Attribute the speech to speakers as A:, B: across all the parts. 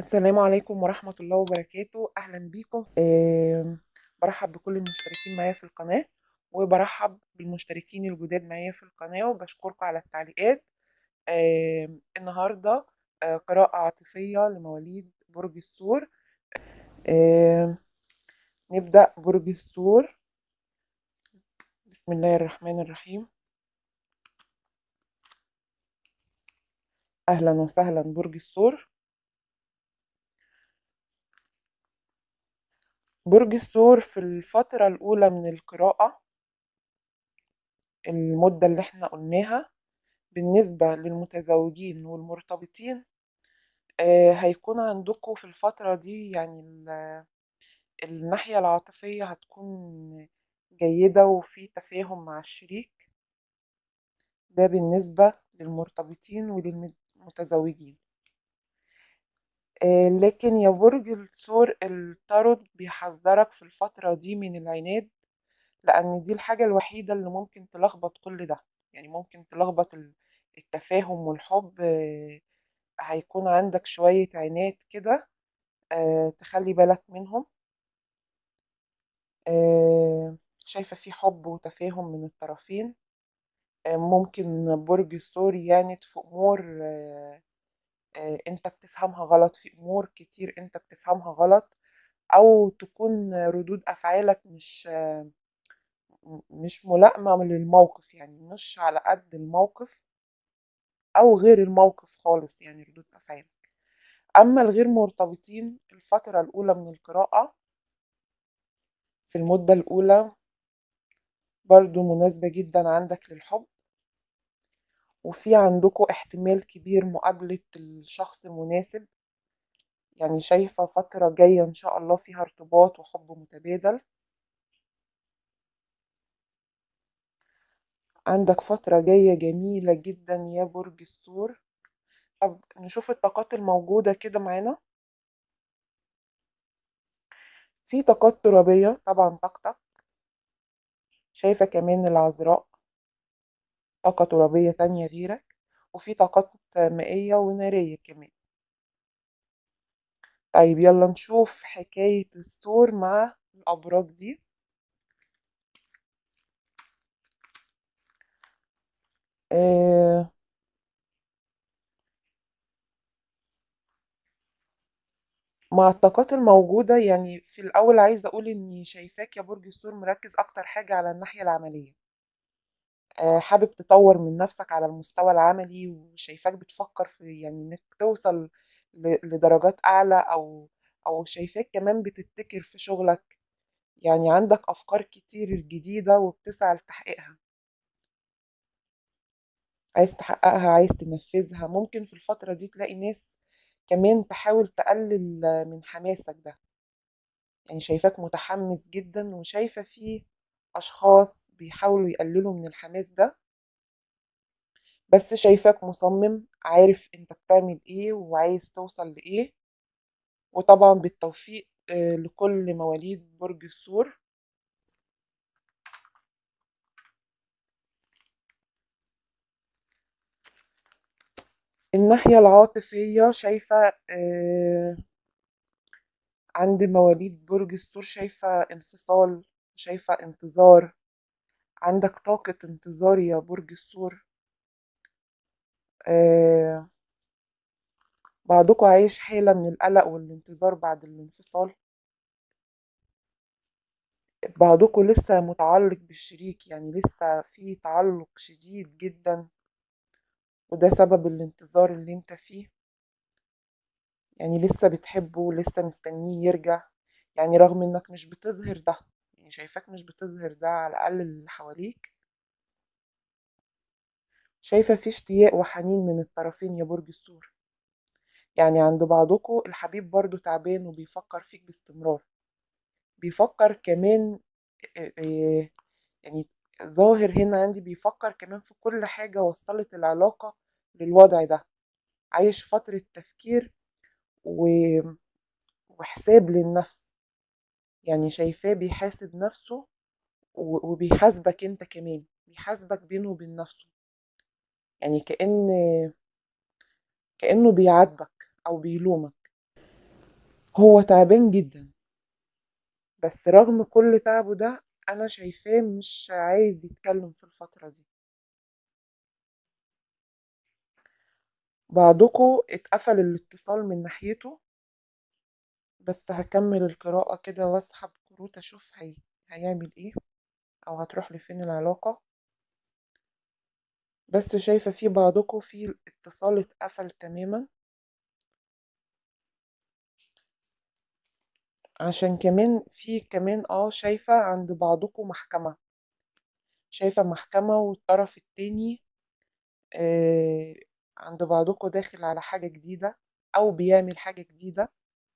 A: السلام عليكم ورحمة الله وبركاته أهلا بيكم آه، برحب بكل المشتركين معايا في القناة وبرحب بالمشتركين الجداد معايا في القناة وبشكركم على التعليقات آه، النهاردة آه، قراءة عاطفية لمواليد برج الثور آه، نبدأ برج الثور بسم الله الرحمن الرحيم أهلا وسهلا برج الثور برج الثور في الفترة الأولى من القراءة المدة اللي احنا قلناها بالنسبة للمتزوجين والمرتبطين آه، هيكون عندكم في الفترة دي يعني ال- الناحية العاطفية هتكون جيدة وفي تفاهم مع الشريك ده بالنسبة للمرتبطين وللمتزوجين آه، لكن يا برج الثور التارot بيحذرك في الفترة دي من العناد لأن دي الحاجة الوحيدة اللي ممكن تلخبط كل ده يعني ممكن تلخبط ال- التفاهم والحب آه، هيكون عندك شوية عناد كده آه، تخلي بالك منهم آه، شايفة في حب وتفاهم من الطرفين آه، ممكن برج الثور يعند في أمور آه، آه، أنت بتفهمها غلط في أمور كتير أنت بتفهمها غلط أو تكون ردود أفعالك مش آه، مش ملائمة للموقف يعني مش على قد الموقف أو غير الموقف خالص يعني ردود أفعالك أما الغير مرتبطين الفترة الأولى من القراءة في المدة الأولى برضو مناسبة جدا عندك للحب وفي عندكم احتمال كبير مقابلة الشخص المناسب يعني شايفة فترة جاية إن شاء الله فيها ارتباط وحب متبادل عندك فترة جاية جميلة جدا يا برج الثور طب نشوف الطاقات الموجودة كده معانا في طاقات ترابية طبعا طاقتك شايفة كمان العذراء طاقة ترابية تانية غيرك وفي طاقات مائية ونارية كمان طيب يلا نشوف حكاية الثور مع الأبراج دي آه مع الطاقات الموجودة يعني في الأول عايزة أقول إني شايفاك يا برج الثور مركز أكتر حاجة على الناحية العملية آه حابب تطور من نفسك على المستوى العملي وشايفاك بتفكر في يعني إنك توصل ل- لدرجات أعلى أو أو شايفاك كمان بتبتكر في شغلك يعني عندك أفكار كتير جديدة وبتسعى لتحقيقها عايز تحققها عايز تنفذها ممكن في الفترة دي تلاقي ناس كمان تحاول تقلل من حماسك ده يعني شايفاك متحمس جدا وشايفة فيه أشخاص بيحاولوا يقللوا من الحماس ده بس شايفاك مصمم عارف انت بتعمل ايه وعايز توصل لإيه وطبعا بالتوفيق آه، لكل مواليد برج الثور الناحية العاطفية شايفة آه، عند مواليد برج الثور شايفة انفصال شايفة انتظار عندك طاقة انتظار يا برج الثور آه، بعضكم عايش حالة من القلق والانتظار بعد الانفصال بعضكم لسه متعلق بالشريك يعني لسه في تعلق شديد جدا وده سبب الانتظار اللي انت فيه يعني لسه بتحبه لسه مستنيه يرجع يعني رغم انك مش بتظهر ده يعني شايفاك مش بتظهر ده على الأقل اللي حواليك شايفة في اشتياق وحنين من الطرفين يا برج الثور يعني عند بعضكم الحبيب برضو تعبان وبيفكر فيك باستمرار بيفكر كمان آه، آه، يعني ظاهر هنا عندي بيفكر كمان في كل حاجة وصلت العلاقة للوضع ده عايش فترة تفكير و- وحساب للنفس يعني شايفاه بيحاسب نفسه و- وبيحاسبك انت كمان بيحاسبك بينه وبين نفسه يعني كأن كأنه بيعاتبك أو بيلومك هو تعبان جدا بس رغم كل تعبه ده انا شايفاه مش عايز يتكلم في الفترة دي بعضكم اتقفل الاتصال من ناحيته بس هكمل القراءة كده واسحب كروت اشوف هي... هيعمل ايه او هتروح لفين العلاقة بس شايفة في بعضكم في الاتصال اتقفل تماما عشان كمان في كمان اه شايفة عند بعضكم محكمة شايفة محكمة والطرف التاني آه عند بعضكم داخل على حاجة جديدة أو بيعمل حاجة جديدة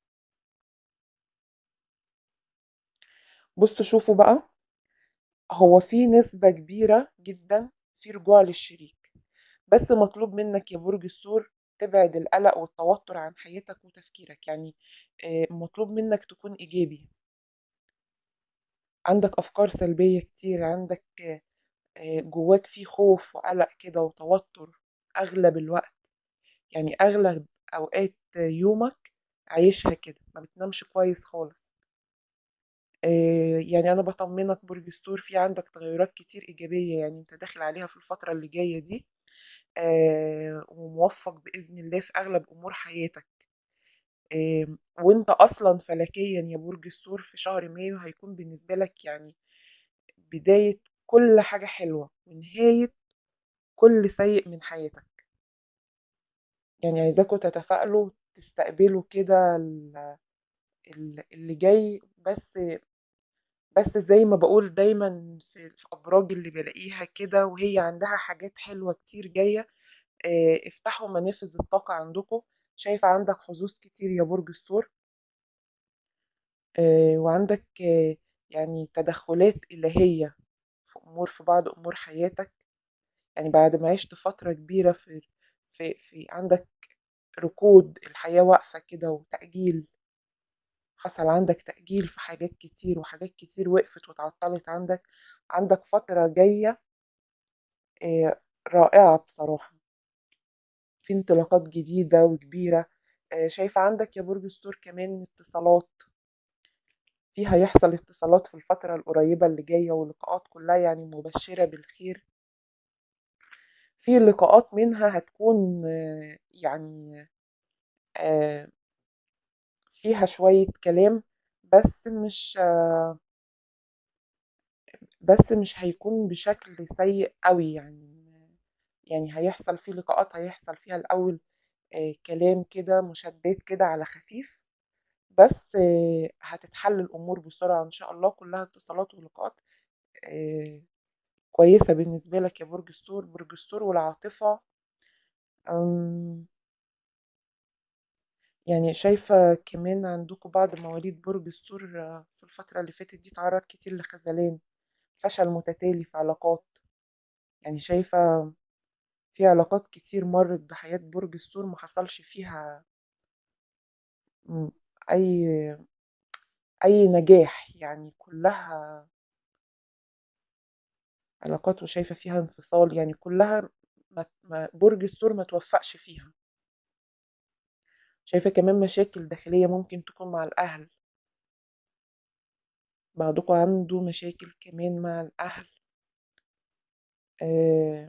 A: بصوا شوفوا بقى هو في نسبة كبيرة جدا في رجوع للشريك بس مطلوب منك يا برج الثور تبعد القلق والتوتر عن حياتك وتفكيرك يعني آه مطلوب منك تكون إيجابي عندك أفكار سلبية كتير عندك آه جواك في خوف وقلق كده وتوتر أغلب الوقت يعني أغلب أوقات يومك عايشها كده ما بتنامش كويس خالص آه يعني أنا بطمنك برج الثور في عندك تغيرات كتير إيجابية يعني أنت داخل عليها في الفترة اللي جاية دي آه وموفق بإذن الله في أغلب أمور حياتك آه وأنت أصلا فلكيا يا برج الثور في شهر مايو هيكون بالنسبة لك يعني بداية كل حاجة حلوة ونهاية كل سيء من حياتك يعني عايزاكم تتفائلوا تستقبلوا كده اللي جاي بس بس زي ما بقول دايما في الأبراج اللي بلاقيها كده وهي عندها حاجات حلوة كتير جاية افتحوا منافذ الطاقة عندكم شايفة عندك حظوظ كتير يا برج الثور وعندك يعني تدخلات إلهية في أمور في بعض أمور حياتك يعني بعد ما عشت فترة كبيرة في في في عندك ركود الحياة واقفة كده وتأجيل حصل عندك تأجيل في حاجات كتير وحاجات كتير وقفت وتعطلت عندك عندك فترة جاية رائعة بصراحة في انطلاقات جديدة وكبيرة شايفة عندك يا برج الثور كمان اتصالات في هيحصل اتصالات في الفترة القريبة اللي جاية ولقاءات كلها يعني مبشرة بالخير في لقاءات منها هتكون يعني فيها شوية كلام بس مش بس مش هيكون بشكل سيء قوي يعني يعني هيحصل فيه لقاءات هيحصل فيها الأول كلام كده مشدات كده على خفيف بس هتتحل الأمور بسرعة إن شاء الله كلها اتصالات ولقاءات كويسة بالنسبة لك يا برج الثور برج الثور والعاطفة يعني شايفة كمان عندكم بعض مواليد برج الثور في الفترة اللي فاتت دي تعرض كتير لخذلان فشل متتالي في علاقات يعني شايفة في علاقات كتير مرت بحياة برج الثور ما حصلش فيها أي أي نجاح يعني كلها علاقات وشايفة فيها انفصال يعني كلها ما برج الثور ما توفقش فيها شايفة كمان مشاكل داخلية ممكن تكون مع الأهل بعضكم عنده مشاكل كمان مع الأهل آه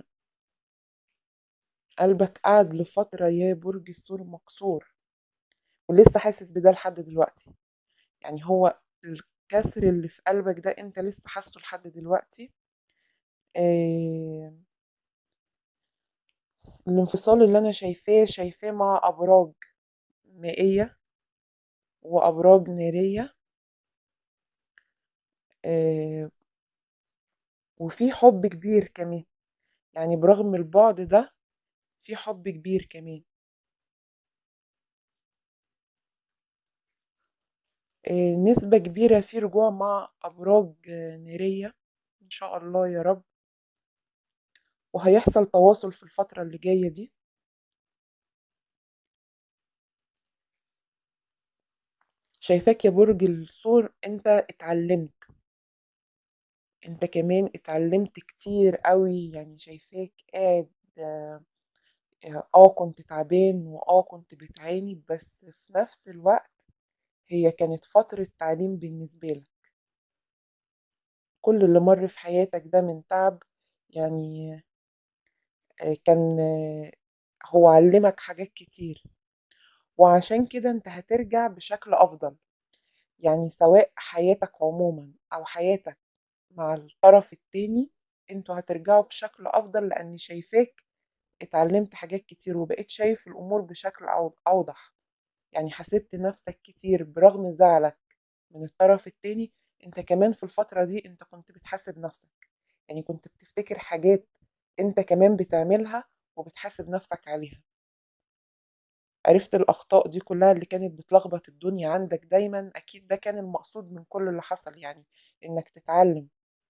A: قلبك قعد لفترة يا برج الثور مكسور ولسه حاسس بده لحد دلوقتي يعني هو الكسر اللي في قلبك ده انت لسه حاسه لحد دلوقتي آه الانفصال اللي انا شايفاه شايفاه مع ابراج مائية وابراج نارية آه وفي حب كبير كمان يعني برغم البعد ده في حب كبير كمان آه نسبة كبيرة في رجوع مع أبراج نارية إن شاء الله يا رب وهيحصل تواصل في الفترة اللي جاية دي شايفاك يا برج الثور انت اتعلمت انت كمان اتعلمت كتير قوي يعني شايفاك قاعد اه كنت تعبان واه كنت بتعاني بس في نفس الوقت هي كانت فترة تعليم بالنسبة لك كل اللي مر في حياتك ده من تعب يعني آه، كان آه، هو علمك حاجات كتير وعشان كده انت هترجع بشكل أفضل يعني سواء حياتك عموما أو حياتك مع الطرف التاني انتوا هترجعوا بشكل أفضل لأني شايفاك اتعلمت حاجات كتير وبقيت شايف الأمور بشكل أو- أوضح يعني حسبت نفسك كتير برغم زعلك من الطرف التاني انت كمان في الفترة دي انت كنت بتحاسب نفسك يعني كنت بتفتكر حاجات انت كمان بتعملها وبتحاسب نفسك عليها عرفت الأخطاء دي كلها اللي كانت بتلخبط الدنيا عندك دايما أكيد ده كان المقصود من كل اللي حصل يعني إنك تتعلم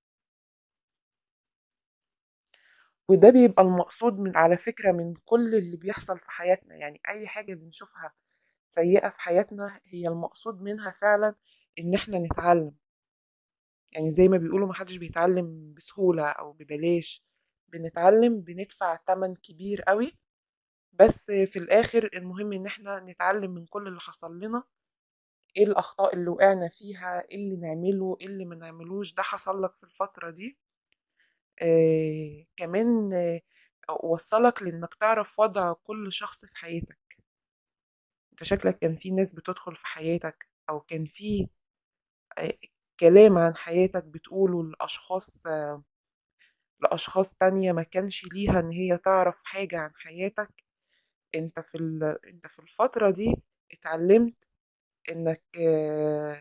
A: وده بيبقى المقصود من على فكرة من كل اللي بيحصل في حياتنا يعني أي حاجة بنشوفها سيئة في حياتنا هي المقصود منها فعلا إن إحنا نتعلم يعني زي ما بيقولوا محدش بيتعلم بسهولة أو ببلاش بنتعلم بندفع تمن كبير قوي بس في الآخر المهم إن إحنا نتعلم من كل اللي حصل لنا إيه الأخطاء اللي وقعنا فيها إيه اللي نعمله إيه اللي ما نعملوش ده حصل لك في الفترة دي آه كمان آه وصلك لإنك تعرف وضع كل شخص في حياتك انت شكلك كان في ناس بتدخل في حياتك او كان في آه، كلام عن حياتك بتقوله لأشخاص آه، لأشخاص تانية ما كانش ليها ان هي تعرف حاجة عن حياتك انت في ال... انت في الفترة دي اتعلمت انك آه،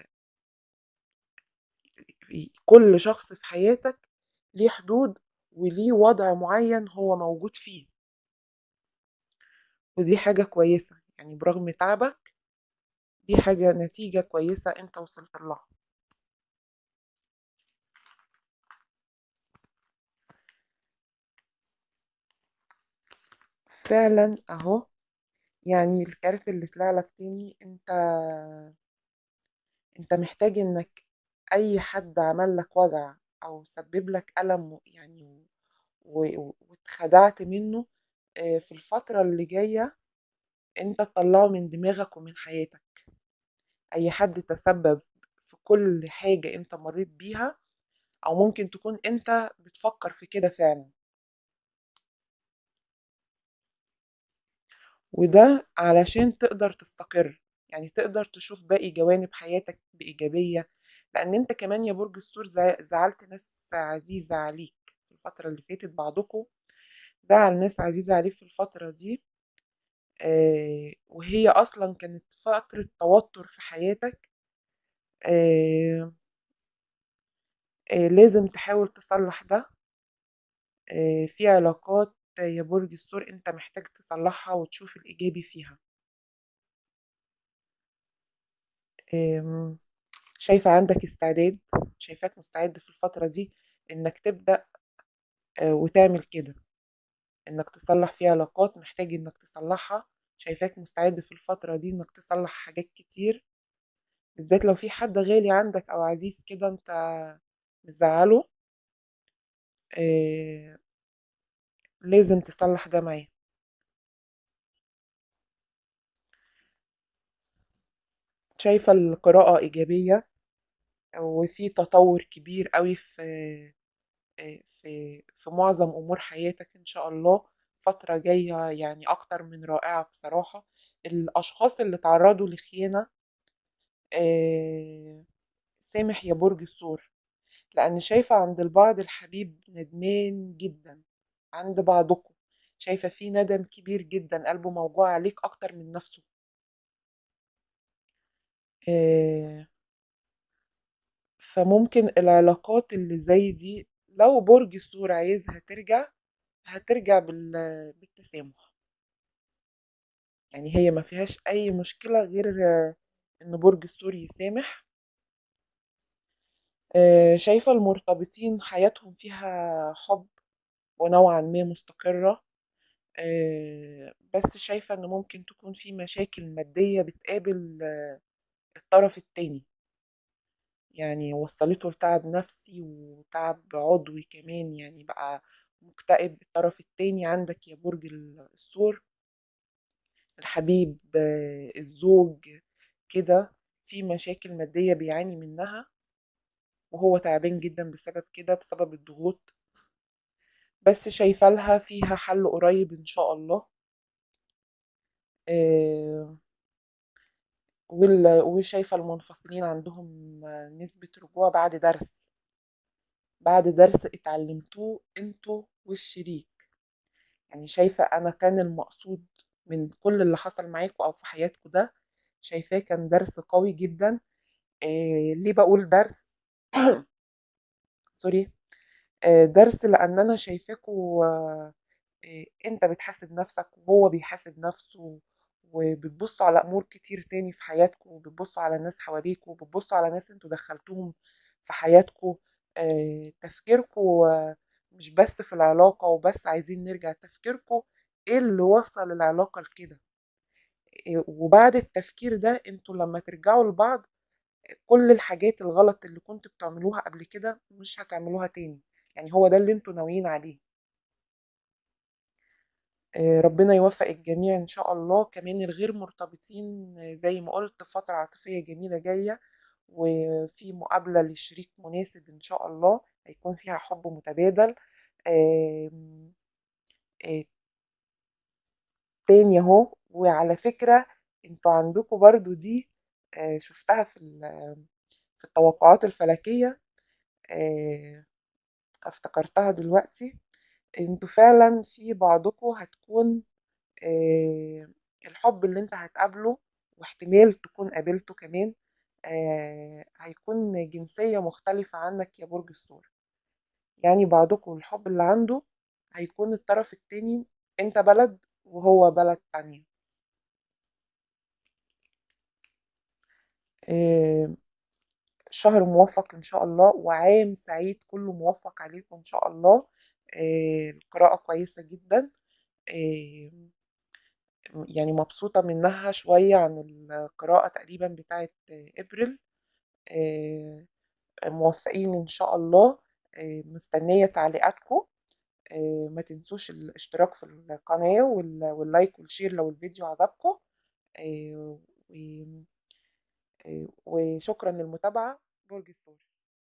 A: في- كل شخص في حياتك ليه حدود وليه وضع معين هو موجود فيه ودي حاجة كويسة يعني برغم تعبك دي حاجة نتيجة كويسة انت وصلت لها فعلا اهو يعني الكارت اللي طلع لك تاني انت انت محتاج انك اي حد عمل لك وجع او سبب لك ألم يعني و- و- واتخدعت منه آه، في الفترة اللي جاية انت تطلعه من دماغك ومن حياتك اي حد تسبب في كل حاجة انت مريت بيها او ممكن تكون انت بتفكر في كده فعلا وده علشان تقدر تستقر يعني تقدر تشوف باقي جوانب حياتك بإيجابية لأن أنت كمان يا برج الثور زع- زعلت ناس عزيزة عليك في الفترة اللي فاتت بعضكم زعل ناس عزيزة عليك في الفترة دي آه، وهي أصلا كانت فترة توتر في حياتك آه، آه، لازم تحاول تصلح ده آه، في علاقات يا برج الثور أنت محتاج تصلحها وتشوف الإيجابي فيها آم، شايفة عندك استعداد شايفاك مستعد في الفترة دي إنك تبدأ آه، وتعمل كده إنك تصلح في علاقات محتاج إنك تصلحها شايفاك مستعد في الفترة دي إنك تصلح حاجات كتير بالذات لو في حد غالي عندك أو عزيز كده أنت مزعله آه، لازم تصلح ده معاه شايفة القراءة إيجابية وفي تطور كبير قوي في آه، في في معظم أمور حياتك إن شاء الله فترة جاية يعني أكتر من رائعة بصراحة الأشخاص اللي تعرضوا لخيانة آه، سامح يا برج الثور لأن شايفة عند البعض الحبيب ندمان جدا عند بعضكم شايفة في ندم كبير جدا قلبه موجوع عليك أكتر من نفسه آه، فممكن العلاقات اللي زي دي لو برج الثور عايزها ترجع هترجع بال- بالتسامح يعني هي ما فيهاش أي مشكلة غير آه، إن برج الثور يسامح آه، شايفة المرتبطين حياتهم فيها حب ونوعا ما مستقرة آه، بس شايفة إن ممكن تكون في مشاكل مادية بتقابل آه، الطرف التاني يعني وصلته لتعب نفسي وتعب عضوي كمان يعني بقى مكتئب الطرف التاني عندك يا برج الثور الحبيب آه، الزوج كده في مشاكل مادية بيعاني منها وهو تعبان جدا بسبب كده بسبب الضغوط بس شايفة لها فيها حل قريب إن شاء الله آه، وال- وشايفة المنفصلين عندهم نسبة رجوع بعد درس بعد درس اتعلمتوه انتوا والشريك يعني شايفة أنا كان المقصود من كل اللي حصل معاكم أو في حياتكم ده شايفاه كان درس قوي جدا آه ليه بقول درس سوري آه درس لأن أنا شايفاكوا آه آه أنت بتحاسب نفسك وهو بيحاسب نفسه وبتبصوا على أمور كتير تاني في حياتكم وبتبصوا على ناس حواليكوا وبتبصوا على ناس انتوا دخلتوهم في حياتكم آه تفكيركم آه مش بس في العلاقة وبس عايزين نرجع تفكيركم ايه اللي وصل العلاقة لكده إيه، وبعد التفكير ده انتوا لما ترجعوا لبعض كل الحاجات الغلط اللي كنتوا بتعملوها قبل كده مش هتعملوها تاني يعني هو ده اللي انتوا ناويين عليه آه، ربنا يوفق الجميع ان شاء الله كمان الغير مرتبطين آه، زي ما قلت فترة عاطفية جميلة جاية وفي مقابلة لشريك مناسب ان شاء الله هيكون فيها حب متبادل آم، آه، تاني اهو وعلى فكرة انتوا عندكم برضو دي آه، شفتها في ال- في التوقعات الفلكية آه، افتكرتها دلوقتي انتوا فعلا في بعضكم هتكون آه، الحب اللي انت هتقابله واحتمال تكون قابلته كمان آه، هيكون جنسية مختلفة عنك يا برج الثور يعني بعضكم الحب اللي عنده هيكون الطرف التاني انت بلد وهو بلد تانية آه، شهر موفق إن شاء الله وعام سعيد كله موفق عليكم إن شاء الله آه، القراءة كويسة جدا آه، يعني مبسوطة منها شوية عن القراءة تقريبا بتاعت إبريل آه، موفقين إن شاء الله آه، مستنية تعليقاتكم آه، ما تنسوش الاشتراك في القناة وال- واللايك والشير لو الفيديو عجبكم آه، و- آه، وشكرا للمتابعة برج الثور